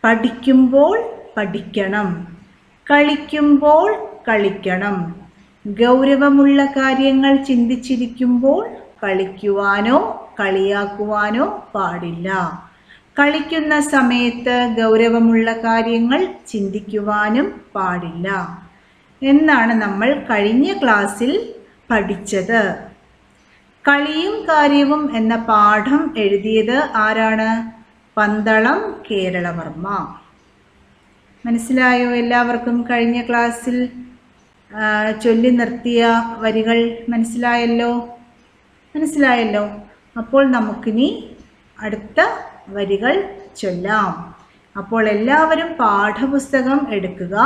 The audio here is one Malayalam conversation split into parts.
പഠിക്കുമ്പോൾ പഠിക്കണം കളിക്കുമ്പോൾ കളിക്കണം ഗൗരവമുള്ള കാര്യങ്ങൾ ചിന്തിച്ചിരിക്കുമ്പോൾ കളിക്കുവാനോ കളിയാക്കുവാനോ പാടില്ല കളിക്കുന്ന സമയത്ത് ഗൗരവമുള്ള കാര്യങ്ങൾ ചിന്തിക്കുവാനും പാടില്ല എന്നാണ് നമ്മൾ കഴിഞ്ഞ ക്ലാസ്സിൽ പഠിച്ചത് കളിയും കാര്യവും എന്ന പാഠം എഴുതിയത് ആരാണ് പന്തളം കേരളവർമ്മ മനസ്സിലായോ എല്ലാവർക്കും കഴിഞ്ഞ ക്ലാസ്സിൽ ആ, ചൊല്ലി നിർത്തിയ വരികൾ മനസ്സിലായല്ലോ മനസ്സിലായല്ലോ അപ്പോൾ നമുക്കിനി അടുത്ത വരികൾ ചൊല്ലാം അപ്പോൾ എല്ലാവരും പാഠപുസ്തകം എടുക്കുക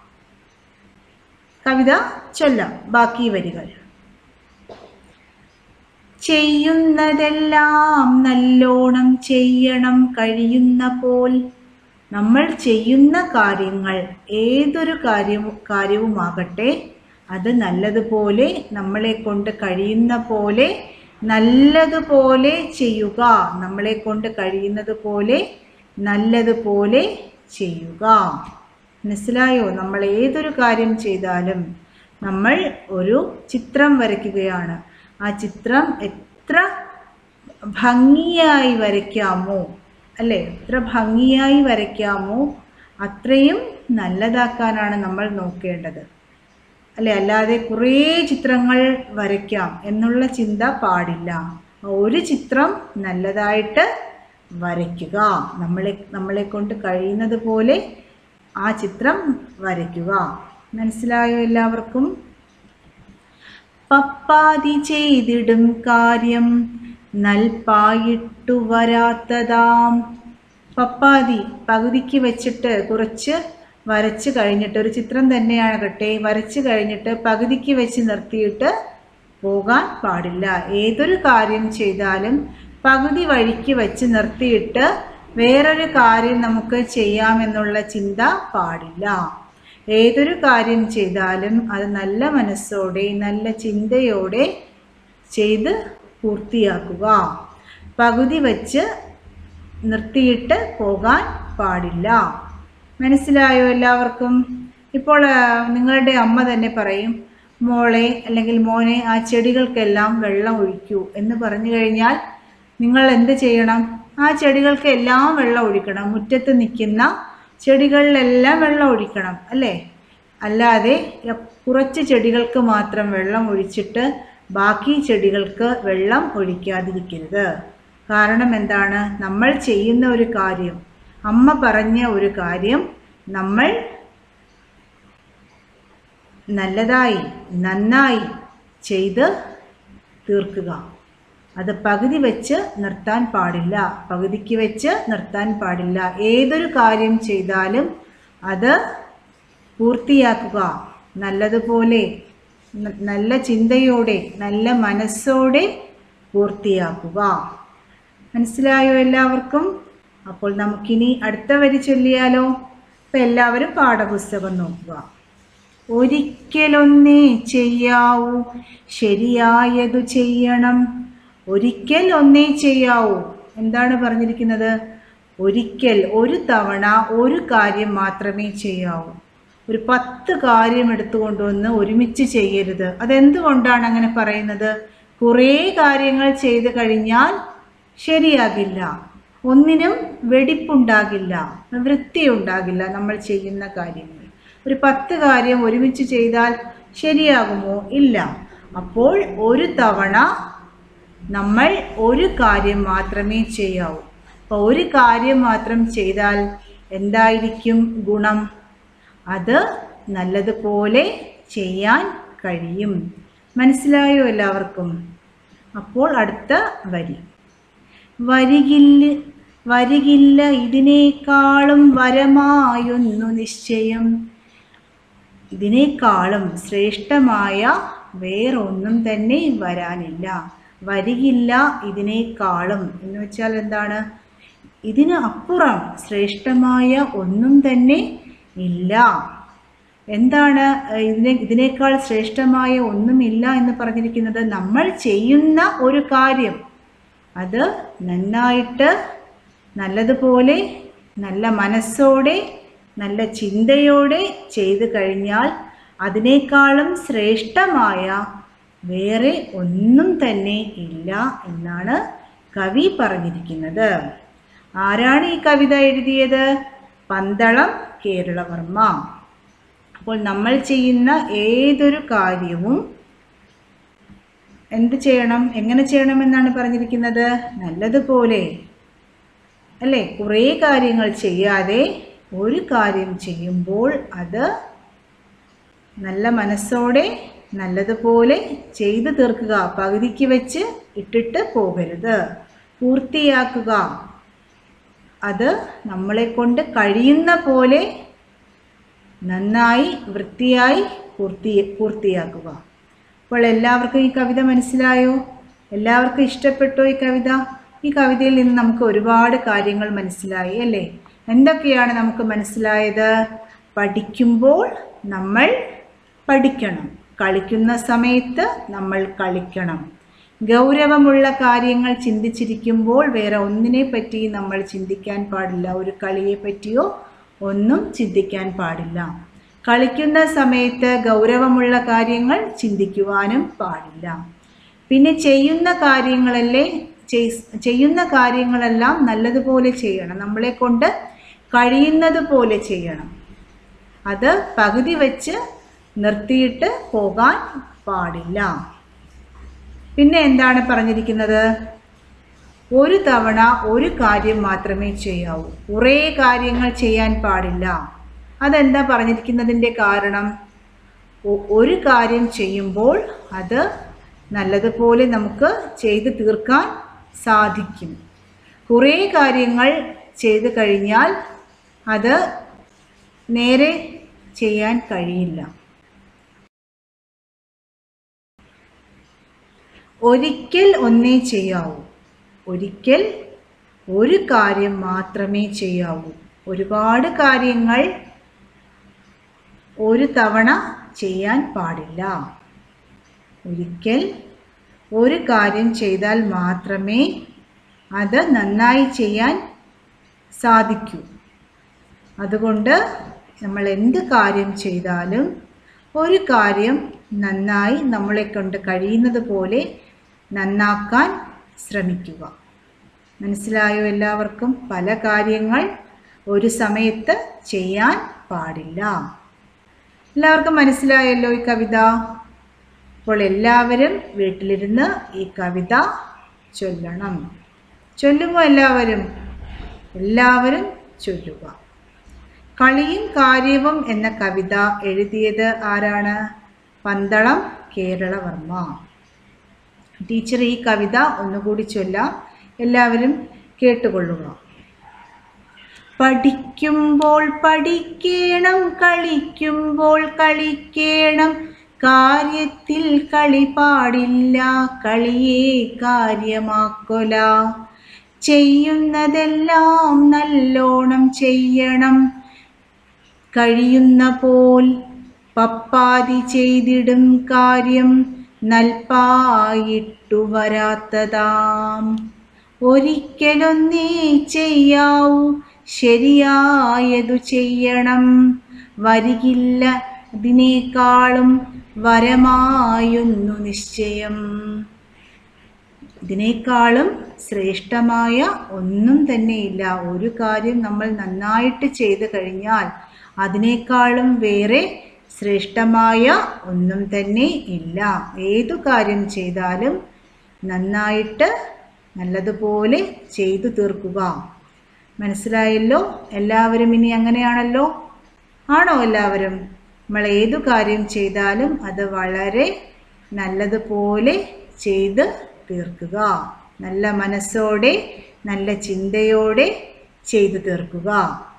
കവിത ചൊല്ലാം ബാക്കി വരികൾ ചെയ്യുന്നതെല്ലാം നല്ലോണം ചെയ്യണം കഴിയുന്ന പോൽ നമ്മൾ ചെയ്യുന്ന കാര്യങ്ങൾ ഏതൊരു കാര്യവും കാര്യവുമാകട്ടെ അത് നല്ലതുപോലെ നമ്മളെ കൊണ്ട് കഴിയുന്ന പോലെ നല്ലതുപോലെ ചെയ്യുക നമ്മളെ കൊണ്ട് കഴിയുന്നത് പോലെ നല്ലതുപോലെ ചെയ്യുക മനസ്സിലായോ നമ്മൾ ഏതൊരു കാര്യം ചെയ്താലും നമ്മൾ ഒരു ചിത്രം വരയ്ക്കുകയാണ് ആ ചിത്രം എത്ര ഭംഗിയായി വരയ്ക്കാമോ അല്ലേ എത്ര ഭംഗിയായി വരയ്ക്കാമോ അത്രയും നല്ലതാക്കാനാണ് നമ്മൾ നോക്കേണ്ടത് അല്ലെ അല്ലാതെ കുറേ ചിത്രങ്ങൾ വരയ്ക്കാം എന്നുള്ള ചിന്ത പാടില്ല ഒരു ചിത്രം നല്ലതായിട്ട് വരയ്ക്കുക നമ്മളെ നമ്മളെ കൊണ്ട് കഴിയുന്നത് പോലെ ആ ചിത്രം വരയ്ക്കുക മനസ്സിലായോ എല്ലാവർക്കും പപ്പാതി ചെയ്തിടും കാര്യം നൽപായിട്ടു വരാത്തതാം പപ്പാതി പകുതിക്ക് വെച്ചിട്ട് കുറച്ച് വരച്ച് കഴിഞ്ഞിട്ട് ഒരു ചിത്രം തന്നെയാകട്ടെ വരച്ച് കഴിഞ്ഞിട്ട് പകുതിക്ക് വെച്ച് നിർത്തിയിട്ട് പോകാൻ പാടില്ല ഏതൊരു കാര്യം ചെയ്താലും പകുതി വഴിക്ക് വെച്ച് നിർത്തിയിട്ട് വേറൊരു കാര്യം നമുക്ക് ചെയ്യാമെന്നുള്ള ചിന്ത പാടില്ല ഏതൊരു കാര്യം ചെയ്താലും അത് നല്ല മനസ്സോടെ നല്ല ചിന്തയോടെ ചെയ്ത് പൂർത്തിയാക്കുക പകുതി വച്ച് നിർത്തിയിട്ട് പോകാൻ പാടില്ല മനസ്സിലായോ എല്ലാവർക്കും ഇപ്പോൾ ആ, നിങ്ങളുടെ അമ്മ തന്നെ പറയും മോളെ അല്ലെങ്കിൽ മോനെ ആ ചെടികൾക്കെല്ലാം വെള്ളം ഒഴിക്കൂ എന്ന് പറഞ്ഞു കഴിഞ്ഞാൽ നിങ്ങൾ എന്ത് ചെയ്യണം ആ ചെടികൾക്ക് എല്ലാം വെള്ളം ഒഴിക്കണം മുറ്റത്ത് നിൽക്കുന്ന ചെടികളിലെല്ലാം വെള്ളം ഒഴിക്കണം അല്ലേ അല്ലാതെ എ- കുറച്ച് ചെടികൾക്ക് മാത്രം വെള്ളം ഒഴിച്ചിട്ട് ബാക്കി ചെടികൾക്ക് വെള്ളം ഒഴിക്കാതിരിക്കരുത് കാരണം എന്താണ് നമ്മൾ ചെയ്യുന്ന ഒരു കാര്യം അമ്മ പറഞ്ഞ ഒരു കാര്യം നമ്മൾ നല്ലതായി നന്നായി ചെയ്ത് തീർക്കുക അത് പകുതി വെച്ച് നിർത്താൻ പാടില്ല പകുതിക്ക് വെച്ച് നിർത്താൻ പാടില്ല ഏതൊരു കാര്യം ചെയ്താലും അത് പൂർത്തിയാക്കുക നല്ലതുപോലെ ന- നല്ല ചിന്തയോടെ നല്ല മനസ്സോടെ പൂർത്തിയാക്കുക മനസ്സിലായോ എല്ലാവർക്കും അപ്പോൾ നമുക്കിനി അടുത്ത വരി ചൊല്ലിയാലോ അപ്പം എല്ലാവരും പാഠപുസ്തകം നോക്കുക ഒരിക്കലൊന്നേ ചെയ്യാവൂ ശരിയായതു ചെയ്യണം ഒരിക്കൽ ഒന്നേ ചെയ്യാവൂ എന്താണ് പറഞ്ഞിരിക്കുന്നത് ഒരിക്കൽ ഒരു തവണ ഒരു കാര്യം മാത്രമേ ചെയ്യാവൂ ഒരു പത്ത് കാര്യം എടുത്തുകൊണ്ടുവന്ന് ഒരുമിച്ച് ചെയ്യരുത് അതെന്തുകൊണ്ടാണ് അങ്ങനെ പറയുന്നത് കുറേ കാര്യങ്ങൾ ചെയ്തു കഴിഞ്ഞാൽ ശരിയാകില്ല ഒന്നിനും വെടിപ്പുണ്ടാകില്ല വൃത്തി ഉണ്ടാകില്ല നമ്മൾ ചെയ്യുന്ന കാര്യങ്ങൾ ഒരു പത്ത് കാര്യം ഒരുമിച്ച് ചെയ്താൽ ശരിയാകുമോ ഇല്ല അപ്പോൾ ഒരു തവണ നമ്മൾ ഒരു കാര്യം മാത്രമേ ചെയ്യാവൂ അപ്പോൾ ഒരു കാര്യം മാത്രം ചെയ്താൽ എന്തായിരിക്കും ഗുണം അത് നല്ലതുപോലെ ചെയ്യാൻ കഴിയും മനസ്സിലായോ എല്ലാവർക്കും അപ്പോൾ അടുത്ത വരി വരികില്ല വരികില്ല ഇതിനേക്കാളും വരമായൊന്നു നിശ്ചയം ഇതിനേക്കാളും ശ്രേഷ്ഠമായ വേറൊന്നും തന്നെ വരാനില്ല വരികില്ല ഇതിനേക്കാളും എന്ന് വെച്ചാൽ എന്താണ് ഇതിന് അപ്പുറം ശ്രേഷ്ഠമായ ഒന്നും തന്നെ ഇല്ല എന്താണ് ഏഹ്, ഇതിനെ ഇതിനേക്കാൾ ശ്രേഷ്ഠമായ ഒന്നുമില്ല എന്ന് പറഞ്ഞിരിക്കുന്നത് നമ്മൾ ചെയ്യുന്ന ഒരു കാര്യം അത് നന്നായിട്ട് നല്ലതുപോലെ നല്ല മനസ്സോടെ നല്ല ചിന്തയോടെ ചെയ്തു കഴിഞ്ഞാൽ അതിനേക്കാളും ശ്രേഷ്ഠമായ വേറെ ഒന്നും തന്നെ ഇല്ല എന്നാണ് കവി പറഞ്ഞിരിക്കുന്നത് ആരാണ് ഈ കവിത എഴുതിയത് പന്തളം കേരളവർമ്മ അപ്പോൾ നമ്മൾ ചെയ്യുന്ന ഏതൊരു കാര്യവും എന്ത് ചെയ്യണം എങ്ങനെ ചെയ്യണമെന്നാണ് പറഞ്ഞിരിക്കുന്നത് നല്ലതുപോലെ അല്ലേ കുറേ കാര്യങ്ങൾ ചെയ്യാതെ ഒരു കാര്യം ചെയ്യുമ്പോൾ അത് നല്ല മനസ്സോടെ നല്ലതുപോലെ ചെയ്തു തീർക്കുക പകുതിക്ക് വെച്ച് ഇട്ടിട്ട് പോകരുത് പൂർത്തിയാക്കുക അത് നമ്മളെ കൊണ്ട് കഴിയുന്ന പോലെ നന്നായി വൃത്തിയായി പൂർത്തി പൂർത്തിയാക്കുക അപ്പോൾ എല്ലാവർക്കും ഈ കവിത മനസ്സിലായോ എല്ലാവർക്കും ഇഷ്ടപ്പെട്ടോ ഈ കവിത ഈ കവിതയിൽ നിന്ന് നമുക്ക് ഒരുപാട് കാര്യങ്ങൾ മനസ്സിലായി അല്ലേ എന്തൊക്കെയാണ് നമുക്ക് മനസ്സിലായത് പഠിക്കുമ്പോൾ നമ്മൾ പഠിക്കണം കളിക്കുന്ന സമയത്ത് നമ്മൾ കളിക്കണം ഗൗരവമുള്ള കാര്യങ്ങൾ ചിന്തിച്ചിരിക്കുമ്പോൾ വേറെ ഒന്നിനെ പറ്റി നമ്മൾ ചിന്തിക്കാൻ പാടില്ല ഒരു കളിയെ പറ്റിയോ ഒന്നും ചിന്തിക്കാൻ പാടില്ല കളിക്കുന്ന സമയത്ത് ഗൗരവമുള്ള കാര്യങ്ങൾ ചിന്തിക്കുവാനും പാടില്ല പിന്നെ ചെയ്യുന്ന കാര്യങ്ങളല്ലേ ചെയ്- ചെയ്യുന്ന കാര്യങ്ങളെല്ലാം നല്ലതുപോലെ ചെയ്യണം നമ്മളെ കൊണ്ട് കഴിയുന്നത് പോലെ ചെയ്യണം അത് പകുതി വെച്ച് നിർത്തിയിട്ട് പോകാൻ പാടില്ല പിന്നെ എന്താണ് പറഞ്ഞിരിക്കുന്നത് ഒരു തവണ ഒരു കാര്യം മാത്രമേ ചെയ്യാവൂ കുറേ കാര്യങ്ങൾ ചെയ്യാൻ പാടില്ല അതെന്താ പറഞ്ഞിരിക്കുന്നതിൻ്റെ കാരണം ഒ- ഒരു കാര്യം ചെയ്യുമ്പോൾ അത് നല്ലതുപോലെ നമുക്ക് ചെയ്തു തീർക്കാൻ സാധിക്കും കുറേ കാര്യങ്ങൾ ചെയ്തു കഴിഞ്ഞാൽ അത് നേരെ ചെയ്യാൻ കഴിയില്ല ഒരിക്കൽ ഒന്നേ ചെയ്യാവൂ ഒരിക്കൽ ഒരു കാര്യം മാത്രമേ ചെയ്യാവൂ ഒരുപാട് കാര്യങ്ങൾ ഒരു തവണ ചെയ്യാൻ പാടില്ല ഒരിക്കൽ ഒരു കാര്യം ചെയ്താൽ മാത്രമേ അത് നന്നായി ചെയ്യാൻ സാധിക്കൂ അതുകൊണ്ട് നമ്മൾ എന്ത് കാര്യം ചെയ്താലും ഒരു കാര്യം നന്നായി നമ്മളെ കൊണ്ട് കഴിയുന്നത് പോലെ നന്നാക്കാൻ ശ്രമിക്കുക മനസ്സിലായോ എല്ലാവർക്കും പല കാര്യങ്ങൾ ഒരു സമയത്ത് ചെയ്യാൻ പാടില്ല എല്ലാവർക്കും മനസ്സിലായല്ലോ ഈ കവിത അപ്പോൾ എല്ലാവരും വീട്ടിലിരുന്ന് ഈ കവിത ചൊല്ലണം ചൊല്ലുമോ എല്ലാവരും എല്ലാവരും ചൊല്ലുക കളിയും കാര്യവും എന്ന കവിത എഴുതിയത് ആരാണ് പന്തളം കേരളവർമ്മ ടീച്ചർ ഈ കവിത ഒന്നുകൂടി ചൊല്ലാം എല്ലാവരും കേട്ടുകൊള്ളുക പഠിക്കുമ്പോൾ പഠിക്കണം കളിക്കുമ്പോൾ കളിക്കണം കാര്യത്തിൽ കളി പാടില്ല കളിയെ കാര്യമാക്കൊല ചെയ്യുന്നതെല്ലാം നല്ലോണം ചെയ്യണം കഴിയുന്ന പോൽ പപ്പാതി ചെയ്തിടും കാര്യം നൽപ്പായിട്ടു വരാത്തതാം ഒരിക്കലൊന്നേ ചെയ്യാവൂ ശരിയായതു ചെയ്യണം വരികില്ല ഇതിനേക്കാളും വരമായൊന്നു നിശ്ചയം ഇതിനേക്കാളും ശ്രേഷ്ഠമായ ഒന്നും തന്നെയില്ല ഒരു കാര്യം നമ്മൾ നന്നായിട്ട് ചെയ്തു കഴിഞ്ഞാൽ അതിനേക്കാളും വേറെ ശ്രേഷ്ഠമായ ഒന്നും തന്നെ ഇല്ല ഏതു കാര്യം ചെയ്താലും നന്നായിട്ട് നല്ലതുപോലെ ചെയ്തു തീർക്കുക മനസ്സിലായല്ലോ എല്ലാവരും ഇനി അങ്ങനെയാണല്ലോ ആണോ എല്ലാവരും നമ്മൾ ഏതു കാര്യം ചെയ്താലും അത് വളരെ നല്ലതുപോലെ ചെയ്ത് തീർക്കുക നല്ല മനസ്സോടെ നല്ല ചിന്തയോടെ ചെയ്തു തീർക്കുക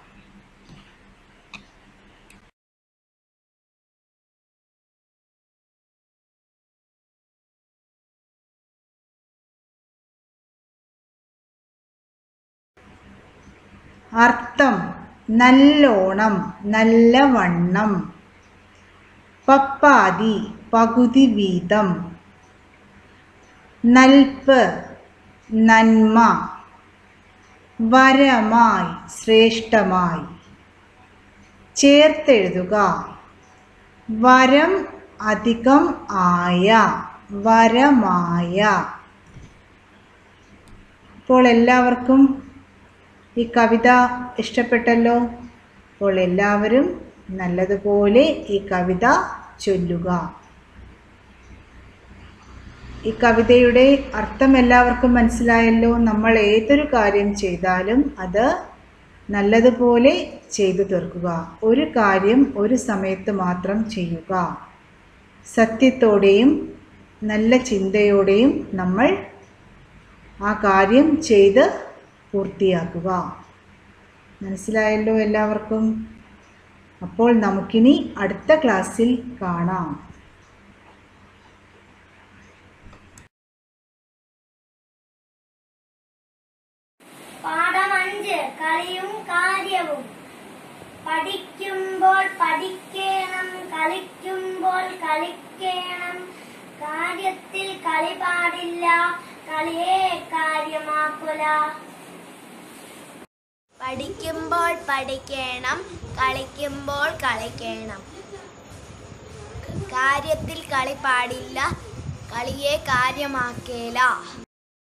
അർത്ഥം നല്ലോണം നല്ലവണ്ണം പപ്പാതി പകുതി വീതം നൽപ്പ് നന്മ വരമായി ശ്രേഷ്ഠമായി ചേർത്തെഴുതുക വരം അധികം ആയ വരമായ ഇപ്പോൾ എല്ലാവർക്കും ഈ കവിത ഇഷ്ടപ്പെട്ടല്ലോ അപ്പോൾ എല്ലാവരും നല്ലതുപോലെ ഈ കവിത ചൊല്ലുക ഈ കവിതയുടെ അർത്ഥം എല്ലാവർക്കും മനസ്സിലായല്ലോ നമ്മൾ ഏതൊരു കാര്യം ചെയ്താലും അത് നല്ലതുപോലെ ചെയ്തു തീർക്കുക ഒരു കാര്യം ഒരു സമയത്ത് മാത്രം ചെയ്യുക സത്യത്തോടെയും നല്ല ചിന്തയോടെയും നമ്മൾ ആ കാര്യം ചെയ്ത് പൂർത്തിയാക്കുക മനസ്സിലായല്ലോ എല്ലാവർക്കും അപ്പോൾ നമുക്കിനി അടുത്ത ക്ലാസ്സിൽ കാണാം പാഠം അഞ്ച് കളിയും കാര്യവും പഠിക്കുമ്പോൾ പഠിക്കണം കളിക്കുമ്പോൾ കളിക്കണം കാര്യത്തിൽ കളി പാടില്ല കളിയെ കാര്യമാക്കുല പഠിക്കുമ്പോൾ പഠിക്കണം കളിക്കുമ്പോൾ കളിക്കണം കാര്യത്തിൽ കളി പാടില്ല കളിയെ കാര്യമാക്കേല